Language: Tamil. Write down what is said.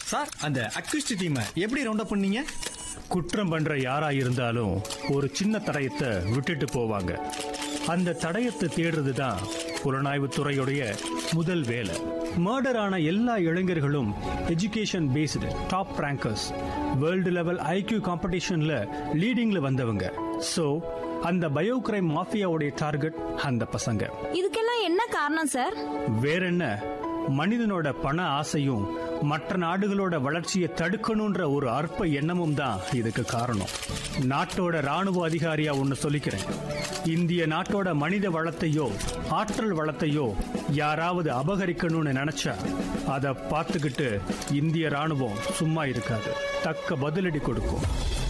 சார் அந்த அக்யூஸ்ட் டீமை எப்படி ரவுண்ட் அப் பண்ணீங்க குற்றம் பண்ற யாரா இருந்தாலும் ஒரு சின்ன தடயத்தை விட்டுட்டு போவாங்க அந்த தடயத்தை தேடுறது தான் புலனாய்வு துறையுடைய முதல் வேலை மர்டர் ஆன எல்லா இளைஞர்களும் education based top rankers world level IQ காம்படிஷன்ல லீடிங்ல வந்தவங்க ஸோ அந்த பயோ கிரைம் மாஃபியாவுடைய டார்கெட் அந்த பசங்க இதுக்கெல்லாம் என்ன காரணம் சார் வேற என்ன மனிதனோட பண ஆசையும் மற்ற நாடுகளோட வளர்ச்சியை தடுக்கணுன்ற ஒரு அற்ப எண்ணமும் தான் இதுக்கு காரணம் நாட்டோட ராணுவ அதிகாரியா ஒன்னு சொல்லிக்கிறேன் இந்திய நாட்டோட மனித வளத்தையோ ஆற்றல் வளத்தையோ யாராவது அபகரிக்கணும்னு நினைச்சா அதை பார்த்துக்கிட்டு இந்திய ராணுவம் சும்மா இருக்காது தக்க பதிலடி கொடுக்கும்